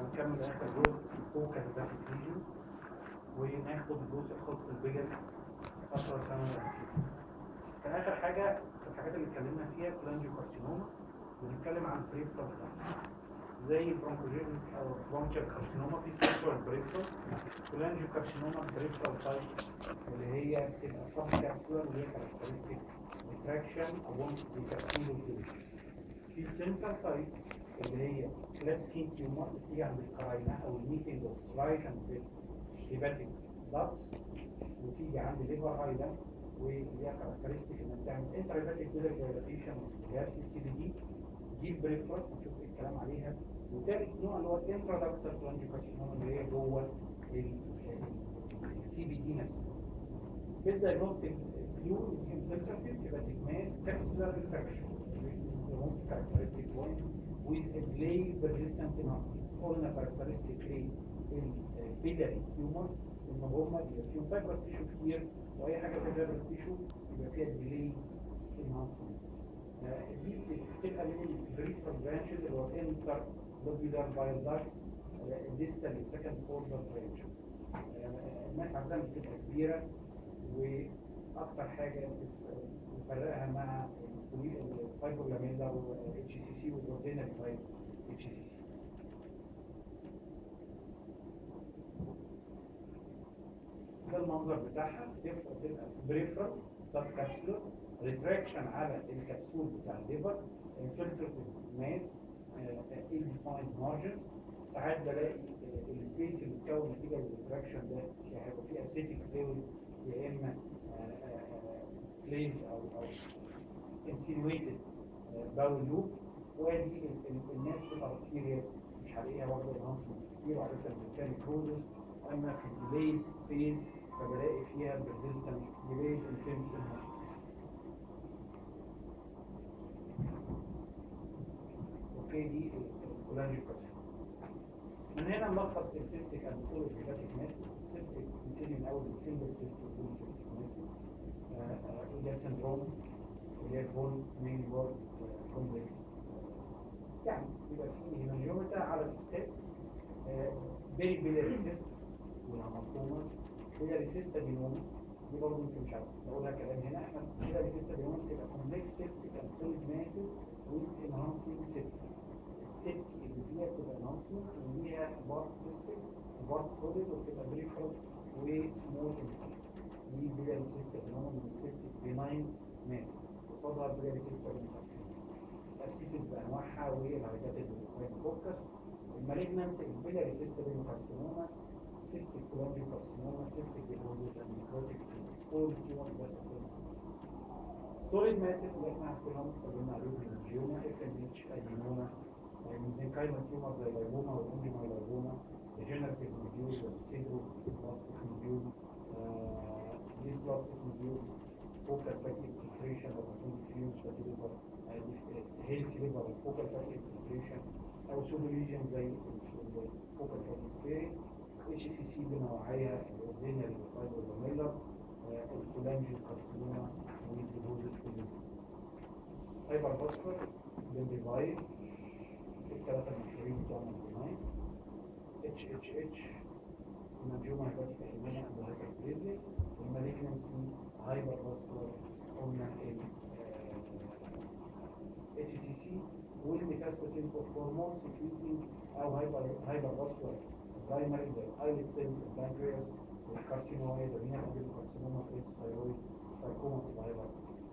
هنكمل اخر جزء فوكال ده في الفيديو وناخد الجزء الخاص بالبيجل فترة سنة كان اخر حاجة في الحاجات اللي اتكلمنا فيها كلانجيو كارسينوما بنتكلم عن بريفرال زي برونكوجينيك او برونكيال كارسينوما في سيكشوال بريفرال كلانجيو كارسينوما بريفرال تايب اللي هي بتبقى سب كابسولار اللي هي كاركترستيك ريتراكشن او كابسولار في سنتر تايب اللي هي فلات سكين تيومر بتيجي عند القراينة او الميتنج اوف رايت اند هيباتيك داتس وتيجي عند ليفر ايلاند وليها كاركترستيك انها بتعمل انتريباتيك ديليفريشن وهي السي بي دي دي البريفرال هنشوف ايه الكلام عليها وتالت نوع اللي هو الانترودكتور كلانجيوكارسينوما اللي هي جوه السي بي دي نفسها بالدايجنوستيك فيو انفلتراتيف هيباتيك ماس كابسولار ريفراكشن the most characteristic one with a delay persistent enough قلنا characteristic ايه البيلاري tumor ان هما بيبقى فيهم فايبرس تيشو كتير واي حاجه فيها فايبرس تيشو يبقى فيها ديلي انهانسمنت دي بتبقى من البريفرال برانشز اللي هو انتر لوبيلار بايل داكت ديستال سكند اوردر برانش الناس عندها بتبقى كبيره واكتر حاجه بتفرقها مع الفايبر لاميلا والاتش سي سي والروتينال فايبر اتش سي سي ده المنظر بتاعها بتبقى بتبقى بريفرال سب كابسولر ريتراكشن على الكبسول بتاع الليفر انفلتريتيف ماس انديفايند مارجن ساعات بلاقي السبيس اللي اتكون نتيجه للريتراكشن ده يعني هيبقى فيه اسيتيك فلويد يا اما فليز او او انسينويتد باول لوب وادي الناس في الارتيريا مش هلاقيها واخده انهانسمنت كتير وعاده بتعمل كروزس اما في الديلي فيز فبلاقي فيها persistent delayed intention اوكي دي الكولانجيوكاسيون من هنا نلخص السيستيك اند سوليد هيباتيك ماسس السيستيك بنبتدي من اول السيمبل سيستيك سيستيك ماسس اللي هي سندروم اللي هي البون مين وورد كومبلكس يعني يبقى في هيمانجيومتر على السيستيك بيري بيلاري سيست والهمطومة كده ريسيستا بينومي دي برضه انت مش عارف بقولها كلام هنا احنا كده ريسيستا بينومي تبقى كومبلكس سيستيك اند سوليد ماسس ويز انهانسنج سيستيك الست اللي فيها بتبقى انهانسمنت وليها بارت سيستيك وبارت سوليد وبتبقى بريفرال وسمول دي بيلاري سيستا بينومي من السيستيك بيناين ماس قصادها بيلاري سيستا بينومي السيسيس بانواعها والهرجات اللي فوكس المالجنانت البيلاري سيستا بينومي cystic cholangiocarcinoma, cystic deposits, and necrotic all tumors بس solid masses اللي احنا عارفينهم اتكلمنا عليهم من الجيوما اف ان اتش ادينوما ميزنكايما تيومر زي لايبوما والانجيما لايبوما degenerative nodule والسيدرو بلاستيك nodule ديس بلاستيك nodule focal fatty infiltration of the diffuse fatty liver healthy liver focal fatty infiltration او سوبر ليجن زي الفوكال fatty sparing اتش سي سي بنوعية الاوردينري فايبر وميلر الكولانجين كارسينوما والديبوزيت كلهم فايبر باسكر بنديفايد الثلاثة المشهورين بتوعنا الجناين اتش اتش اتش المنجومة هيباتيك ايمانا عند هايبربريزي والماليجنسي هايبر باسكر قلنا ال اتش سي سي والميتاستاسين اوف هرمون سكريتنج او هايبر هايبر باسكر primary the islet cells of pancreas والكارسينوما the renal adenocarcinoma الثيرويد sarcoma الهايبر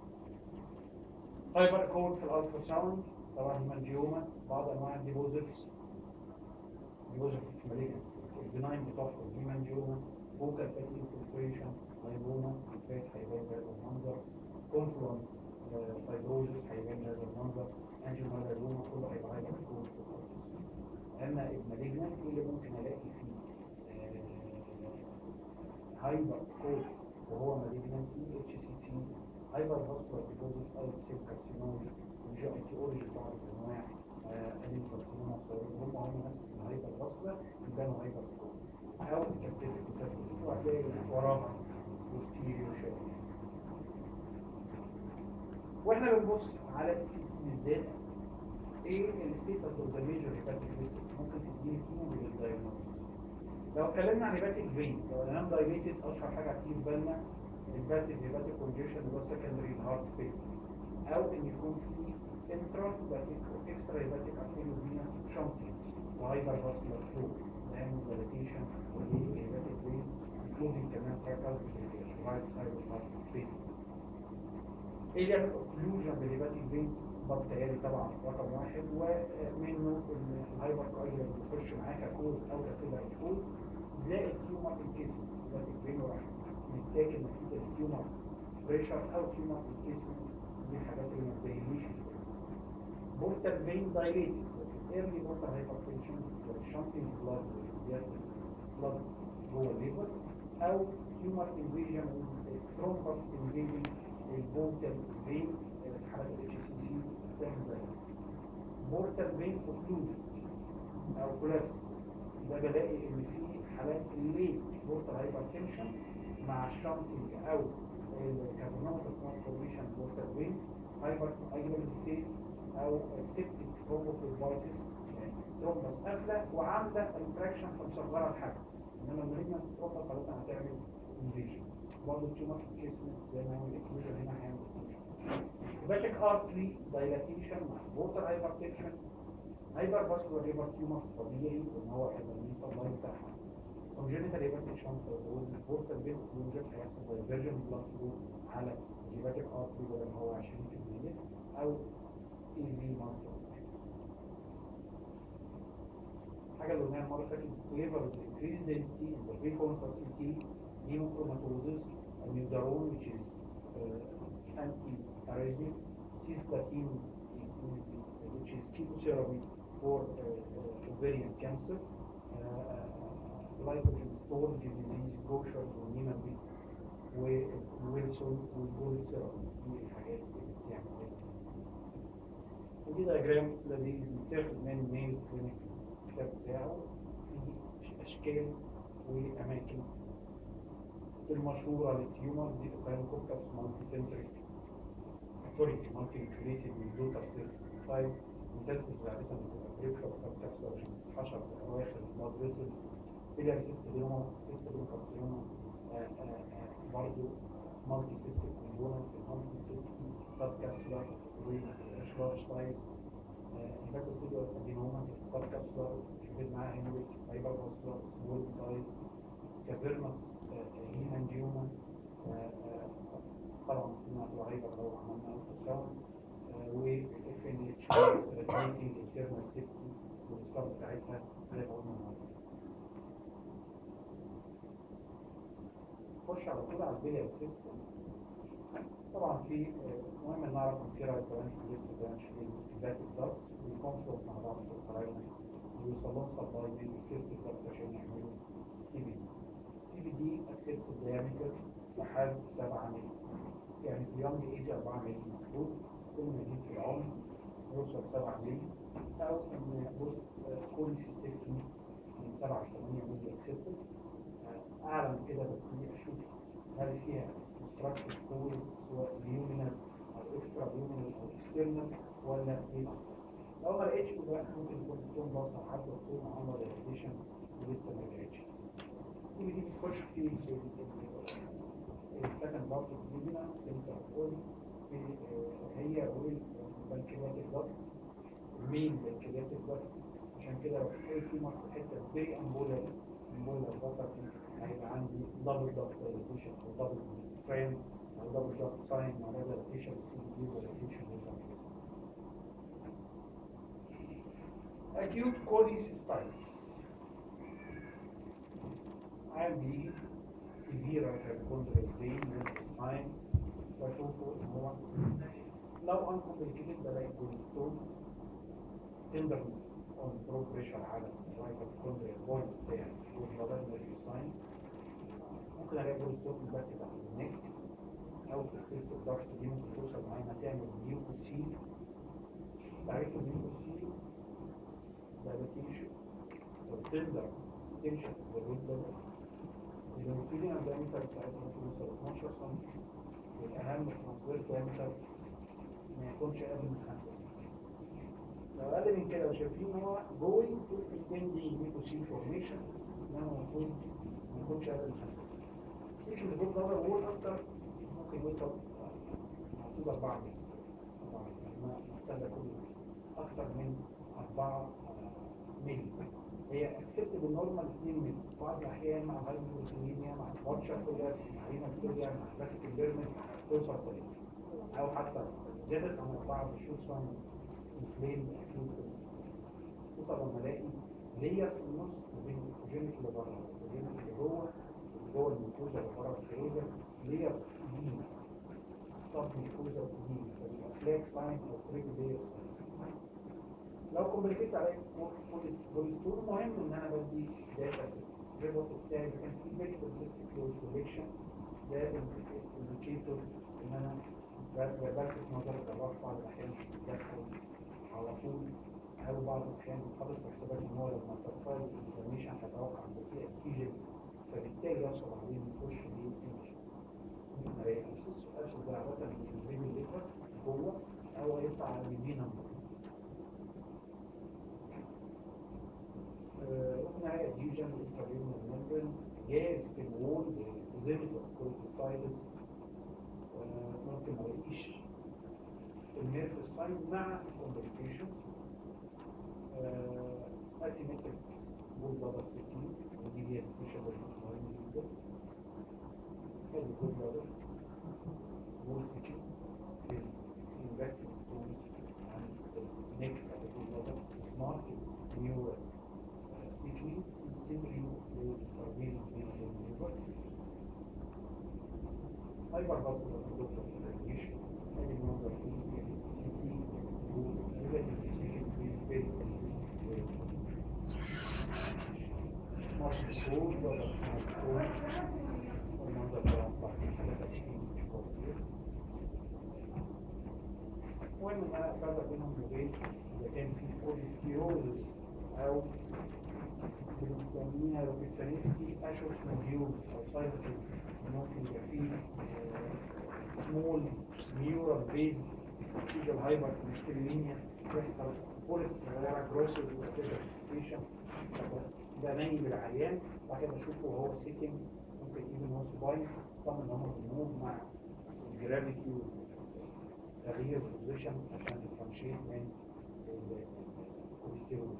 هايبر كود في الالترا ساوند طبعا هيمانجيوما بعض انواع الديبوزيتس ديبوزيت ماليجنس البناين بتحصل هيمانجيوما فوكال فاتي انفلتريشن لايبوما الفات هيبان بهذا المنظر كونفلون فايبروزس هيبان بهذا المنظر انجيوما لايبوما كله هيبقى هايبر كود في الالترا اما المالجنانت اللي ممكن الاقي فيه هايبر كود وهو مالجنانسي اتش سي سي هايبر فاسكولار ديبوزيت او سيل كارسينوم وجي ايتيولوجي بعض الانواع انيم كارسينوم هم هم نفس الهايبر فاسكولار يبانوا هايبر كود او الكابتيفيك كابتيفيك وهتلاقي وراها بوستيريو شويه واحنا بنبص على السي بالذات ايه الستيتس اوف ذا ميجر هيباتيك ممكن تديني كيمو لو اتكلمنا عن هيباتيك فين لو الانام دايليتد اشهر حاجه هتيجي في بالنا الباسيف هيباتيك كونجيشن اللي هو سكندري هارت فيل او ان يكون في انترا هيباتيك اكسترا هيباتيك ارتيريو فينس شنطي وهايبر فاسكولار فلو لان دايليتيشن والهيباتيك فين انكلودنج كمان تراكال رايت سايد هارت فيل ايه اللي يعمل اوكلوجن بالهيباتيك فين ضغط تهيألي طبعا رقم واحد ومنه الهايبر كويلر بيخش معاه ككود او كسيلر كود زائد تيومر انكيسمنت هيباتيك فين واحد متاكل نتيجه تيومر بريشر او تيومر انكيسمنت دي الحاجات اللي ما تبينيش بورتال فين دايليتد ايرلي بورتال هايبرتنشن شانتنج بلاد بلاد جوه الليفر او تيومر انفيجن ثرومبس انفيجن البورتال فين في حالات الاتش سي سي تعمل زي بورتال فين اوكلوجن او كولابس ده بلاقي ان في حالات ليه بورتال هايبرتنشن مع الشانتنج او الكاربوناتس ترانسفورميشن بورتال فين هايبر ايجر ستيت او سيبتيك ثرومبوفليبايتس يعني ثرومبس قافله وعامله انتراكشن فمصغره الحجم انما المالجنس ثرومبس غالبا هتعمل انفيجن برضه التيومر في الجسم زي ما هو الاكلوجن هنا هيعمل هيباتيك ارتري دايلاتيشن مع ووتر هايبرتنشن هايبر فاسكولار ليفر تيومرز طبيعي ان هو هيبقى السبلاي بتاعها congenital hepatic shunt والبورتال فين اوكلوجن هيحصل دايفرجن بلاد فلو على الهيباتيك ارتري بدل ما هو 20% او اي في مانث حاجه اللي قلناها المره اللي فاتت waiver of increased density in the preconcept CT hemochromatosis amiodarone which is uh, anti-arrhythmic cisplatin which is chemotherapy for uh, uh, ovarian cancer uh, glycogen storage disease Gaucher ونيمابي وويلسون والجول ثيرابي دي الحاجات اللي بتعمل ودي دايجرام لذيذ متاخد من ميز كلينيك الكتاب بتاعه في اشكال واماكن المشهوره للتيومر دي اوكاينوكوكس مالتي سنتريك سوري مالتي كريتد من دوتر سيلز سايد متسس غالبا بتبقى بريفر سبكابسول عشان تتحشر في اواخر البلاد فيسل بيليار سيستيلوما سيستيلوما كارسينوما برضه مالتي سيستيك كومبوننت المالتي سيستيك سبكابسولار واشراش سايد هيباتوسيلر ادينوما سبكابسولار شوفت معاها هيموريج هايبر فاسكولار سمول سايز كافيرنس هيمانجيوما طبعا كنا هتبقى هايبر لو عملنا التساوم والاف ان اتش ريتنيتنج انترنال سيفتي والسكار بتاعتها زي ما قلنا النهارده نخش على طول على البيليا سيستم طبعا في مهم ان نعرف ان في رايت برانش وليفت برانش للباتيك دارتس بيكونفلوت مع بعض في القراينا ويوصل لهم سبلاي من السيستم دارتس عشان يعملوا سي بي دي سي بي دي اكسبت الديامتر لحد 7 مللي يعني في يوم ايجي 4 مللي المفروض كل ما يزيد في العمر يوصل 7 مللي او ان بوست كولي سيستكتومي من 7 ل 8 مللي اكسبت اعلى من كده ببتدي اشوف هل فيها structure قوي سواء اليومينال او اكسترا يومينال او اكسترنال ولا ايه لو ما لقيتش يبقى ممكن يكون ستون باص او حتى ستون عمل ريليشن ولسه ما رجعتش دي دي بتخش في السكند بارت الجديدة سنتر اول هي والبنكرياتيك ضغط المين بنكرياتيك ضغط عشان كده لو في في مصر حته فيري امبولا امبولا ضغط هيبقى عندي دبل ضغط ريليشن او دبل فريم او دبل ضغط ساين مع دبل ريليشن سي دي ريليشن acute cholecystitis عندي severe hypochondrial pain with sign بشوفه ان هو لو uncomplicated بلاقي كوليسترول tenderness on blood pressure على hypochondrial point بتاعي والبلاد في sign ممكن الاقي كوليسترول مبكت على النك او في السيست الضغط دي ممكن توصل معايا انها تعمل ميوكوسيل تعريف الميوكوسيل dilatation والتندر ستيشن بالرود ليفل الهيموفيليا الدايمتر بتاعتها ممكن يوصل 12 سم والاهم الترانسفير دايمتر ما يكونش اقل من 5 سم لو اقل من كده وشايفين ان هو جوي تو التندي ميكوسيل فورميشن انما المفروض ما يكونش اقل من خمسة سيك اللي جوه بره وول اكتر ممكن يوصل محسوب أربعة متر أربعة متر ما محتاجة كل أكتر من أربعة ملي هي اكسبتد نورمال 2 ملي بعض الأحيان مع هايبوكسيميا مع سبوتشر كولابس مع رينا كوليا مع فاتك البيرمنت توصل ثلاثة أو حتى زادت عن أربعة بشوف سواء انفلين أكيوت توصل لما ألاقي لير في النص ما بين الجينيك اللي بره والجينيك اللي جوه اللي جوه الميكوزا اللي بره الفريزر لير دي صاب ميكوزا دي فبيبقى فلاك ساين أو تريجر لير لو كومبليكيت عليك بوليستور مهم ان انا بدي داتا في الريبورت بتاعي كان في ميديكال سيستم كلوز كوليكشن ده انديكيتور ان انا بلفت نظر الجراح بعض الاحيان بيدخل على طول او بعض الاحيان حاطط في حسابات ان هو لما سبسايد الانفورميشن هيتوقع ان في اكتيجن فبالتالي يحصل عليه يخش ليه ممكن الاقي ابسس ابسس ده عاده من الفيديو ليكر جوه او يطلع على البي نمبر قلنا هي adhesion intravenous membrane جاز في الوول زيمتس كوليستايتس ممكن ما الاقيش النيرف ساين مع الكومبليكيشنز اسيمتريك بول بلادر سيتين ودي هي الفيشر مهم جدا ادي بول بلادر بول سيتين في الانفكتيف ستونز عن النيك بتاعت البول بلادر سمارت نيورال speaking simply with being Hypervascular radiation, any number of CT, who relatively speaking is very consistent with not cold, but not cold, another ground particular المهم ان انا افرق بينهم وبين اذا كان في كوليستيروزس او بنسميها لو بنسميها اشوف موديول او ساينسز ممكن يبقى فيه سمول نيورال بيز نتيجه الهايبر كوليستيرينيا يحصل بوليس صغيره جروسز وكده ده نايم بالعيان بعد كده اشوفه وهو سيتنج ممكن ايفن هو سباين طبعا ان هم بيموف مع الجرافيتي تغيير البوزيشن عشان تفرنشيت من الكوليسترول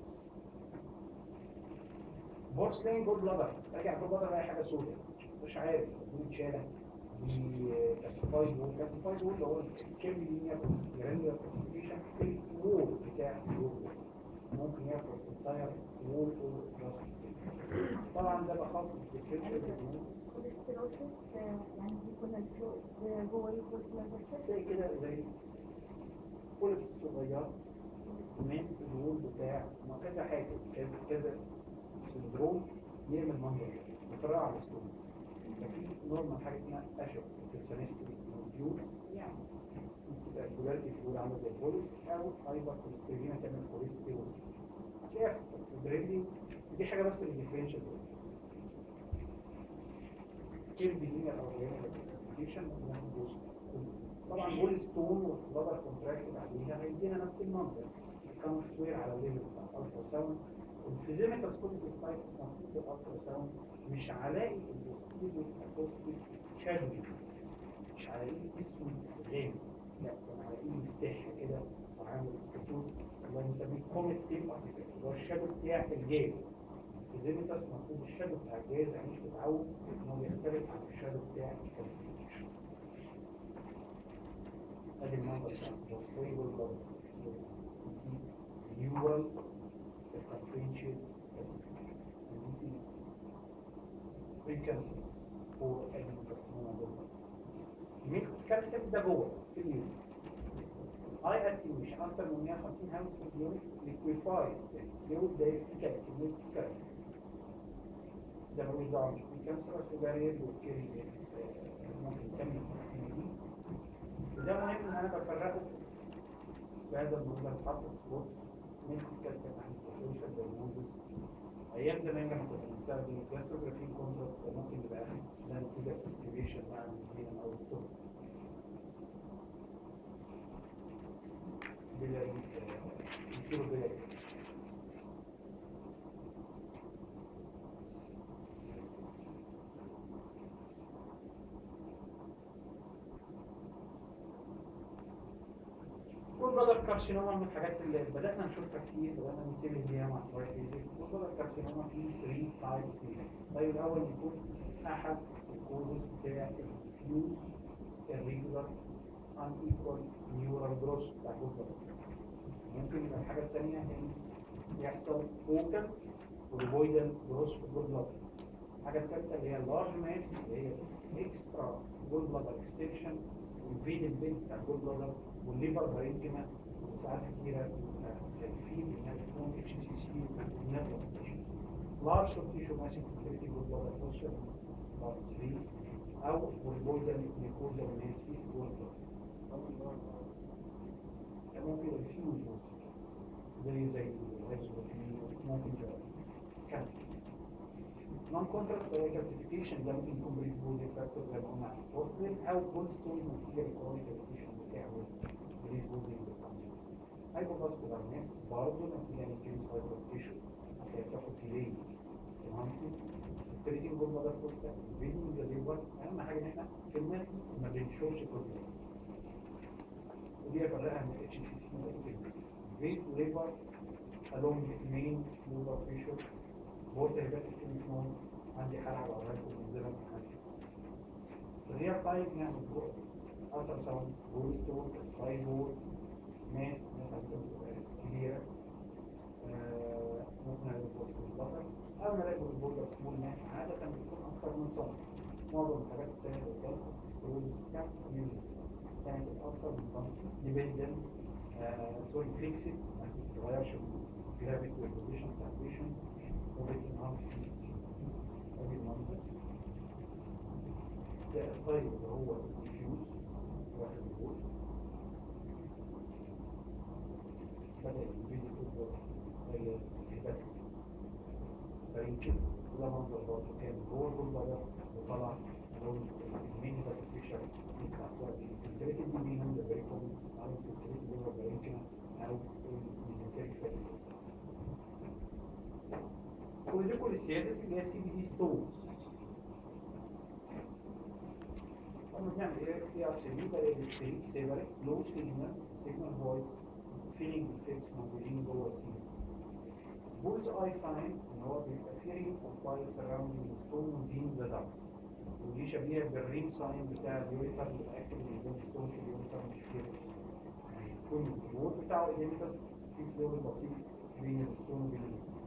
بورسلين جول بلادر راجع جول بلادر اي حاجه سوداء مش عارف دي اتشالت دي كلاسيفايد وول كلاسيفايد وول اللي هو الكيرلي لينير جرانيولار كلاسيفيكيشن في الوول بتاع الوول ممكن ياخد الانتاير وول او طبعا ده بخاف الديفرنشال كوليستيروسيس يعني بيكون الفلويد جوه يدخل في البشر زي كده زي بوليس صغير من الوول بتاع ما كذا حاجه كذا كذا سندروم يعمل منظر بسرعه على الستون ففي نورمال حاجه اسمها اشوف انفكشنستري موديول يعني بتبقى البولاريتي في الوول عامله زي البوليس او هايبر كوليستيرينا تعمل كوليستيرول شايف البريدنج دي حاجه بس اللي ديفرنشال كيف بيجينا الاولانيه الكلاسيفيكيشن طبعا بول ستون والبلدر كونتراكتد عليها هيدينا نفس المنظر كان سوير على الليفل بتاع الالترا ساوند الفيزيميكال سبوتيك سبايك مفروض الالترا ساوند مش هلاقي السبيد الاكوستيك شادوي مش هلاقيه اسود غامق لا انا هلاقيه مفتاح كده وعامل خطوط اللي بنسميه كوميت تيب ارتيفكت اللي هو الشادو بتاع الجاز الفيزيميكال المفروض الشادو بتاع الجاز يعني مش متعود ان هو يختلف عن الشادو بتاع الكالسيفيكيشن ادي المنظر بتاع الفوسفوريبل بلد neural circumferential calcification. And this is precursors for adenocarcinoma global. الميلك كالسيوم ده جوه في اليوم هاي اتنيويشن اكتر من 150 هاوس في اليوم ليكويفايد الفلويد ده فيه كالسيوم ميلك كالسيوم ده ملوش دعوه مش بالكانسر بس ده ريد والكيري ممكن يكمل في السي دي وده مهم ان انا بفرقه بهذا المنظر حط سبوت من كالسيوم عن الديفرنشال دايجنوزس ايام زمان لما كنا بنستخدم الجاستروجرافي كونتراست كان ممكن يبقى ده نتيجه استيميشن مع المدينه او الستوم بلا يصيروا بلا بلادر كارسينوما من الحاجات اللي بدأنا نشوفها كتير بدأنا ننتبه ليها مع شوية فيزيك جول بلادر كارسينوما فيه 3 تايبس طيب الأول يكون أحد الكوزز بتاع الفيوز الريجولار ان ايكوال نيورال جروس بتاع جول بلادر ممكن يبقى الحاجة الثانية ان يحصل فوكال والفويدال جروس في الجول بلادر الحاجة الثالثة اللي هي اللارج ماس اللي هي اكسترا جول بلادر اكستنشن والفيد البيت بتاع الجول بلادر والليفر بارينكما وساعات كتيرة تكفير انها تكون اتش سي سي ونبلة لارج اوف تيشو ماسك فيتيليتي جول بلادر فوسفر لارج 3 او والفويدال نيكوزا وناسي جول بلادر ممكن الفيوز زي زي ممكن كانسر نون كونتراكت كالسيفيكيشن ده ممكن يكون بريسبوزنج فاكتور زي ما قلنا وصلين او كول ستون نتيجه للكرونيك كالسيفيكيشن بتاعه بريسبوزنج هايبوفاسكولار ناس برضه نتيجه للكريس فايبروس تيشو عشان تاخد ديلي تمام التريتنج جول مدار فوستا فيديو الليفر اهم حاجه ان احنا في الناس ما بنشوفش بروبلم ودي افرقها من اتش سي سي فيت ليفر along main liver tissue بورد هيباتيك تليفون عندي حالة على أوراقكم من زمن الريال تايم نعمل بورد ألتر ساوند بول ستون فاي بول ناس ناس عندهم كبيرة آه، ممكن نلاقي بورد في البطن أو نلاقي بورد سمول ناس عادة بتكون أكثر من سنة معظم الحاجات التانية اللي قدامكم ستون كام ميوزك كانت أكثر من سنة ديبندن سوري فيكسد ما تتغيرش الجرافيك والبوزيشن بتاع البيشنت وبيكون عارف ادي المنظر ده الطيب اللي هو الفيوز واحد يقول بدأ الفيديو كله هي الهبات فيمكن ده منظر برضه كان جوه كل بدأ وطلع لون المين ده الفيشر يطلع سواء الفلتريت دي بيهم ده بريكم او الفلتريت اللي هو بريكم او الميزنتريك فاتي كل السيادة اللي هي سي بي دي ستونز طبعا بنعمل ايه في ار سي بي بلاقي الستيج سيبريت لو سيجنال سيجنال فويس فيلينج افكتس موجودين جوه السي بولز اي ساين ان هو بيبقى فيه رينج اوف باي سراوندينج ستون وزين ذا دارك ودي شبيهه بالريم ساين بتاع اليوريتر الاكل اللي بين ستون في اليوريتر مش فيه يعني يكون الجمهور بتاعه اليميتر في فلور بسيط بين الستون وبين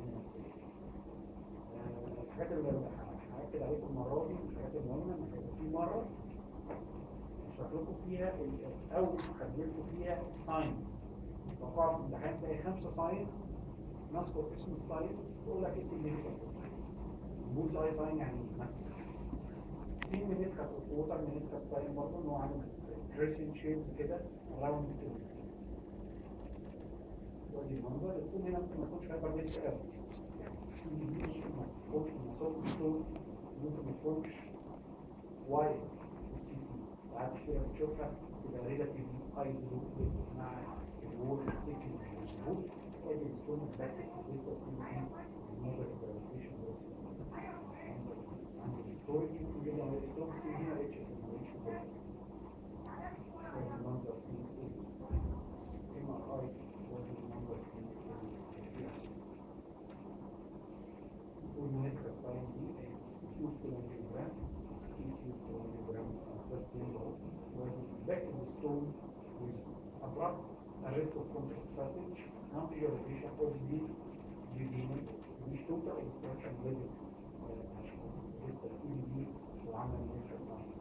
الحاجات اللي هاكد عليكم المره دي الحاجات المهمه ان هيبقى في مره اشرح لكم فيها او اخلي لكم فيها ساينس وقع في الامتحان تلاقي خمسه ساينس نذكر اسم الساينس تقول لك ايه سيجنيفيكانت بول اي ساين يعني في منسكس ووتر منسكس ساين برضه ان هو عامل كريسنت شيب كده راوند السكين ودي المنظر السكين هنا ممكن ما يكونش هايبر بيتش قوي ممكن ما تفوقش المصاب ستون ممكن ما تفوقش وايد السي تي وبعد كده بتشوفها تبقى ريلاتيف هاي جلوكوز مع الوول سيكل مظبوط ادي الستون بتاعت لسه في دي الموجة الجرافيتيشن عند الستورج ممكن جدا على الستورج في هنا اتش المنظر في ام ار اي المنظر في والمناسبة الصايم دي تيوب كيلوجرام تيوب كيلوجرام first window was back in the stone with abrupt arrest of contrast passage, non-prioritization of the duodenum with total obstruction level لسه الإي دي وعمل لسه الصايم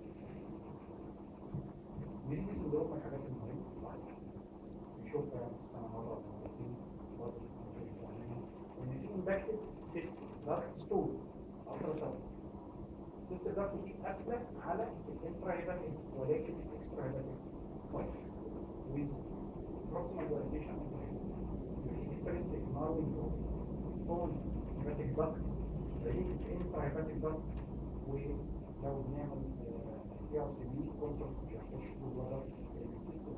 ودي دي صندوق من الحاجات المهمة نشوفها السنة مرة أو مرتين برضه إن في امباكتد سيستم ضغط ستول الترا ساوند السيستم ضغط دي قافله على الانترا هيباتيك ولكن الاكسترا هيباتيك فايت with proximal dilation extrinsic narrowing of bone hepatic duct زي الانترا هيباتيك duct ولو بنعمل اي ار سي بي كونترول مش هيخش جوه السيستم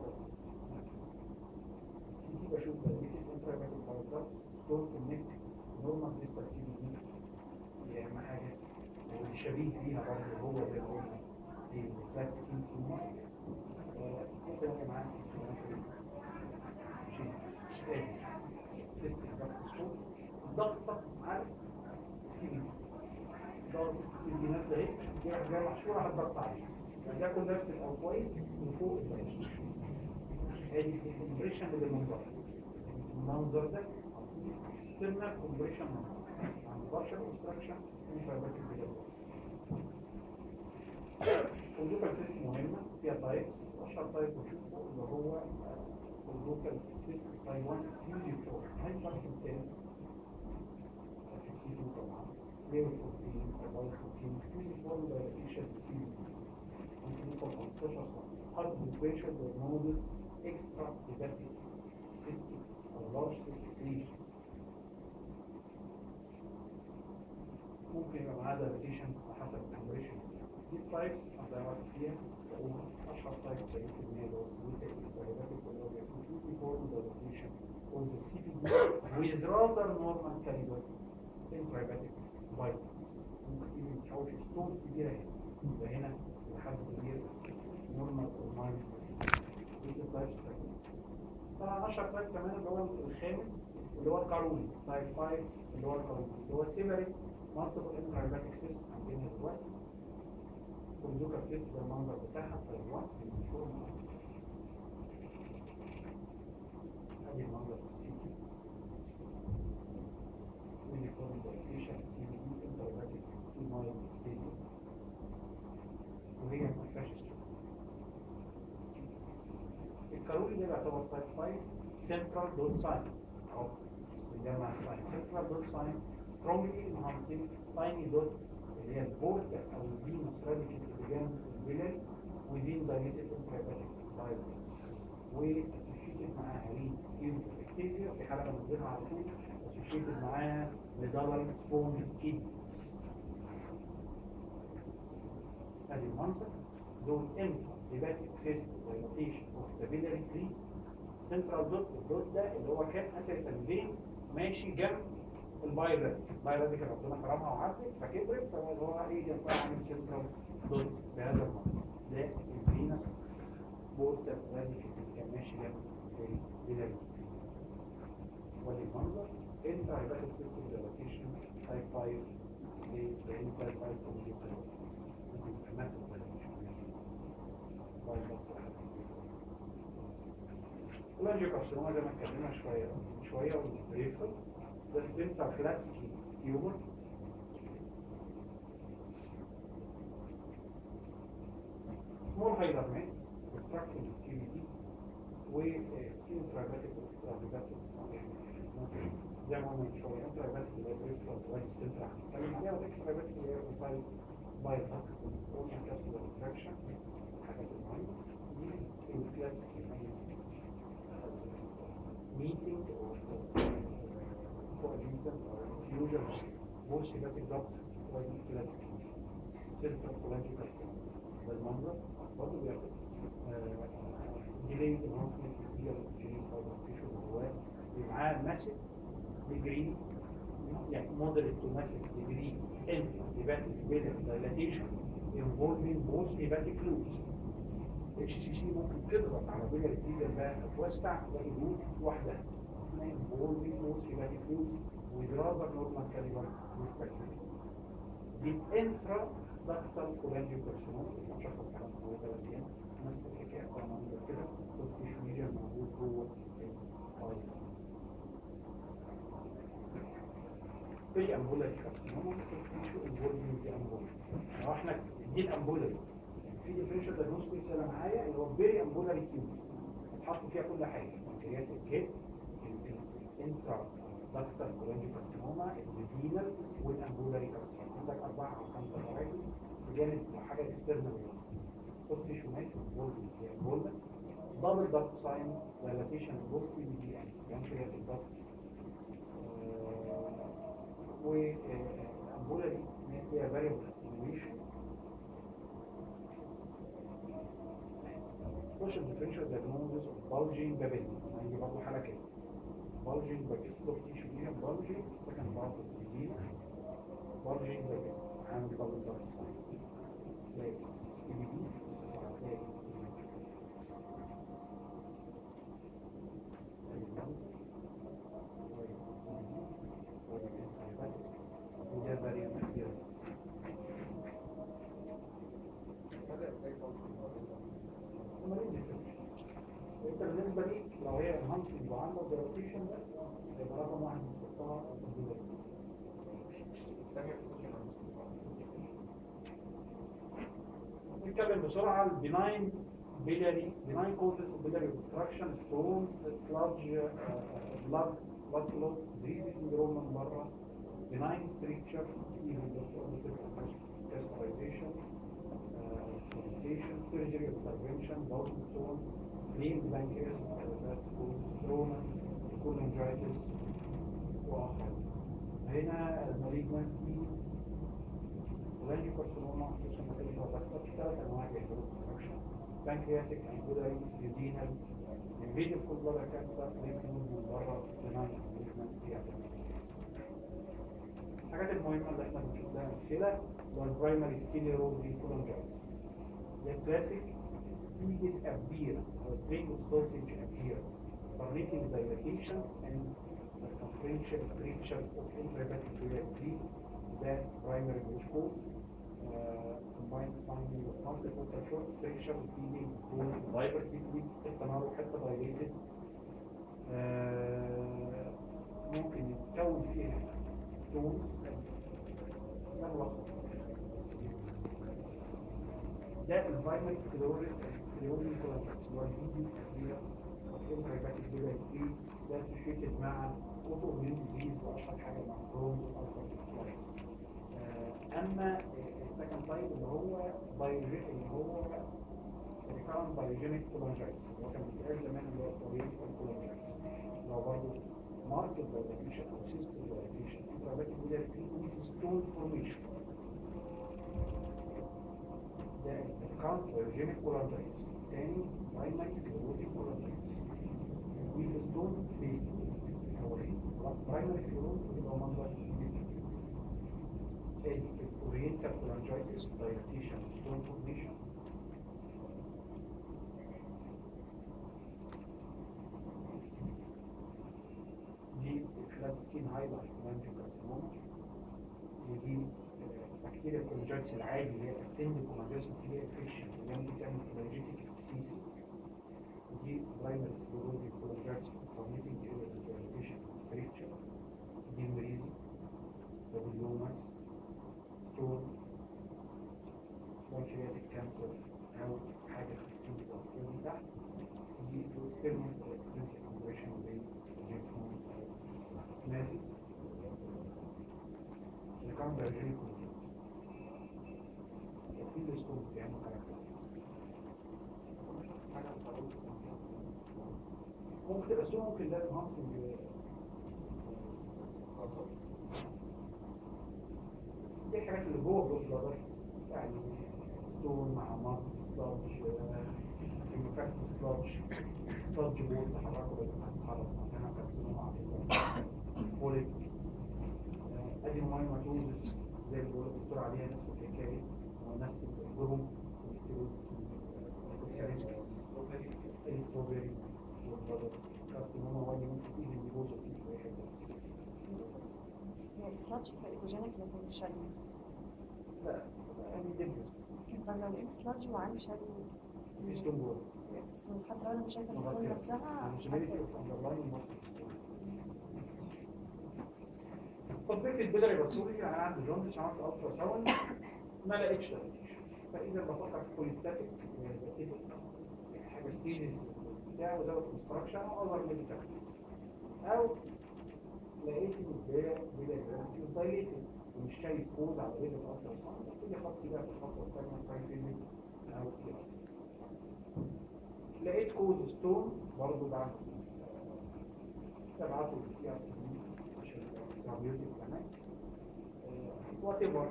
السي دي بشوف بقيه الانترا هيباتيك duct ستور في النك نورمال ديستركتيفيتي دي اهم حاجه والشبيه فيها برضه هو زي ما قلنا الفلات سكين تيومر ممكن اجي معاك سيستم ضغط ضغطك على السي بي ضغط السي بي نازله اهي دي جايه محشوره على الضغط عليها فده كل نفس او كويس من فوق البلاش ادي الكومبريشن بالمنظر المنظر ده external compression عن partial obstruction intravertebral بالمنظر اللوكال سيستم مهمة فيها تايبس أشهر تايب بشوفه اللي هو اللوكال سيستم تايب 1 فيوجي 4 هاي بارت انتنس فيكتيتو طبعا ليه البروتين أو البروتين فيوجي 4 دايلاتيشن سي ممكن يوصل 15 سنة هارد بريشر بالمودل اكسترا هيباتيك سيستم أو لارج سيستم ليشن ممكن يبقى معاه دايلاتيشن على حسب الكومبريشن دي تايبس هتعرف فيها تقولها اشهر تايب 90% اللي هو السميكا الاستراتيجي اللي هو بيكون فيه فورم دايلاتيشن or the CPD with rather normal caliber intrahepatic bite ممكن يجي تحوش ستون كبيرة هنا يبقى هنا لحد كبير نورمال or mild دي التايبس طبعا اشهر تايب كمان اللي هو الخامس اللي هو القاروني تايب 5 اللي هو القاروني اللي هو سيمري multiple intrahepatic cyst عندنا دلوقتي والزوجة السيس بالمنظر بتاعها في الوقت المشهور ادي المنظر في السيتي ودي فورم دايليشن سي بي دي انترباتيك في مايل بيزي وهي ما فيهاش الكارولي ده بيعتبر تايب 5 سنترال دول ساين اهو بنجمع الساين سنترال دول ساين سترونجلي انهانسينج تايني دوت اللي هي البورتا او الفينوس راديكال اتجاه البلل وزين دايليتد انتراباتيك دايليتد واسوشيتد معاها رين اكتيزيا في حاله بنزلها على طول اسوشيتد معاها بدبل سبونج كيد ادي المنظر دول انتر هيباتيك سيست دايليتيشن اوف ذا بيلاري تري سنترال دوت الدوت ده اللي هو كان اساسا فين ماشي جنب البايرد البايرد دي كان ربنا كرمها وعدت فكبرت فهو هو ايه ينفع عامل سنترال دوت بهذا المنظر ده الفينس بورتا راديكال اللي كان ماشي جنب البيلاري ودي المنظر انت هيبقى سيستم ديلاتيشن تايب 5 لان تايب 5 كومبليت ممكن يبقى ماسك كولانجيوكارسينوما زي ما اتكلمنا شويه شويه والبريفر ده السنتر كلاسكي تيومر سمول هايدرميس obstructing CVD وفي انتراجاتيك واكستراجاتيك زي ما قلنا من شويه انتراجاتيك اللي هي بريفر وايت سنتر هنتكلم عليها والاكستراجاتيك اللي هي بسايد بايت اوشن كابسولار انتراكشن الحاجات المهمه دي الكلاسيك meeting or coalition or fusion of both hepatic duct وكلاسيك سيرفر كولانجيكال بالمنظر برضه بياخد ديلي انهانسمنت كتير جينيس فايبر تيشو جواه معاه ماسك ديجري يعني مودريت تو ماسك ديجري ان هيباتيك بيلر دايلاتيشن involving both hepatic loops اتش سي سي ممكن تضغط على بيلر التيجر بقى تتوسع تلاقي لوب واحده involving both hepatic loops with rather normal caliber respectively دي الانترا دكتال كولانجيوكارسينوما مشخص على مدار ثلاث ايام نفس الحكايه طبعا منظر كده صوت تيشو ميجر موجود جوه الفايل في امبولاري كارسينوما صوت تيشو انفولفنج دي امبولاري لو احنا دي الامبولاري في ديفرنشال دايجنوستيك اللي معايا اللي هو فيري امبولاري تيوب اتحط فيها كل حاجه بنكرياس الكيد الانترا دكتال كولانجيوكارسينوما الفينال والامبولاري كارسينوما عندك أربعة أو خمسة فرايتي بجانب حاجة اكسترنال صوت تيشو ماشي بولد بولد دبل دكت ساين دايلاتيشن بوست بي جي ان يعني كده في الضغط وامبولاري فيها فاريبل اتنويشن خش الديفرنشال دايجنوزس اوف bulging بابيل عندي برضه حالة كده bulging بابيل صوت تيشو فيها bulging سكند بارت اوف الدينا bulging بابيل عندي دبل دكت ساين تلاقي سي بي دي وهتلاقي ميتاستاتيك وده فاريانت كبير هما ليه different؟ انت بالنسبه لي لو هي enhancing وعامله جرافيشن ده هيبقى رقم واحد بتحطها الكمبيوتر نتكلم بسرعة البناين بيلاري بناين كوزز اوف بيلاري اوبستراكشن ستونز سلاج بلاد بلاد كلوت بريزي سندروم من بره بناين ستريكشر كاسترايزيشن ستيشن سيرجري انترفنشن باول ستون فليم بلانكيرس ستروما كولنجايتس واخر هنا المالجنسي ولانجي كارسينوما خصوصا ما كانش وضعت ثلاث انواع بيعملوا كونستراكشن بانكرياتيك انجولاري يودينال انفيديف كل بلد كانسر ليفنود من بره بناين الحاجات المهمه اللي احنا بنشوف لها امثله هو البرايمري سكيليرول دي كولونجايتس ده كلاسيك immediate appearance or string of sausage appearance permitting dilatation and circumferential structure of intrahepatic tree that primary which cause uh, combined finding of multiple short friction feeding cause diver between التناول حتى dilated uh, ممكن يتكون فيها stones ده ملخص ده الفايمال سكلوريس سكلوريس اللي هو الفيديو كبيرة مفهوم هيباتيك بيبقى ايه ده associated مع اوتو اميون ديزيز واشهر حاجه مع كروز والفا اما السكند تايب اللي هو بايوجيك اللي هو ريكارنت بايوجينيك كولونجايتس اللي هو كان بيتقال زمان اللي هو طبيعي كولونجايتس اللي هو برضه ماركت دايليشن او سيستم دايليشن انتراباتيك بيبقى فيه ستون فورميشن ده الكارنت بايوجينيك كولونجايتس تاني برايمري سكلروتيك كولونجايتس والستون في حوالين برايمري سكلروز بيبقى منظر تاني الاورينتال كولانجايتس دايلاتيشن ستون فورميشن دي كلاس سكين هايلايت كولانجيوكارسينوما ودي بكتيريا كولانجايتس العادي اللي هي السند كولانجايتس اللي هي انفكشن اللي هي ممكن تعمل كولانجيتيك ابسيسي ودي برايمري سكلروز كولانجايتس كوميتنج الى ستريكشر دي مريض وباليومس ستون بانكرياتيك كانسر او حاجه في السكين بتاعت من تحت دي اكسبيرمنت او اكسبيرمنت كومبريشن بين جينفون نازي اللي كان بيرجيني كومبريشن في الستون بيعمل كاركتر حاجه ممكن بس هو ممكن ده انهانسنج دي الحاجات اللي جوه بلوك بلادر يعني ستون مع مصر سلاج انفكت سلاج سلاج بول تحركه بيتحرك مكانها كارسينوما على فوليك ادي مايماتوزس زي اللي بقول الدكتور عليها نفس الحكايه ونفس الجروب الاستروبري كارسينوما وادي ممكن تيجي من جوه في اي حته هي السلاتش بتبقى ايكوجينيك لكن مش شادي لا يعني دبس طب لو لقيت سلاتش وعامل شادي في ستون جوه بس حتى لو انا مش شايفه الستون نفسها possibility of underlying multiple تطبيق البيلاري باسوري انا عندي جوندس عملت الترا ساوند ما لقيتش دايليتيشن فاذا بفكر في كوليستاتيك حاجه ستيجز بتاع وزود كونستراكشن او اوفر ميديكال او لقيت ان البيلاري بيلاري دايليتد ومش شايف كود على ايه الالترا ساوند ابتدي احط بقى في الخطوه الثانيه ساينتيفيك او كده لقيت كود ستون برضه بعد تبعته في ار سي عشان الترابيوتيك كمان وات ايفر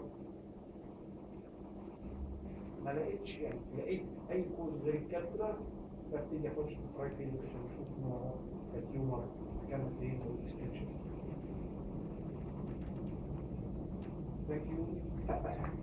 ما لقيتش يعني لقيت اي كود غير الكاترا ببتدي اخش في الترايفيل عشان اشوف نوعه التيومر كان فين والاكستنشن Thank you.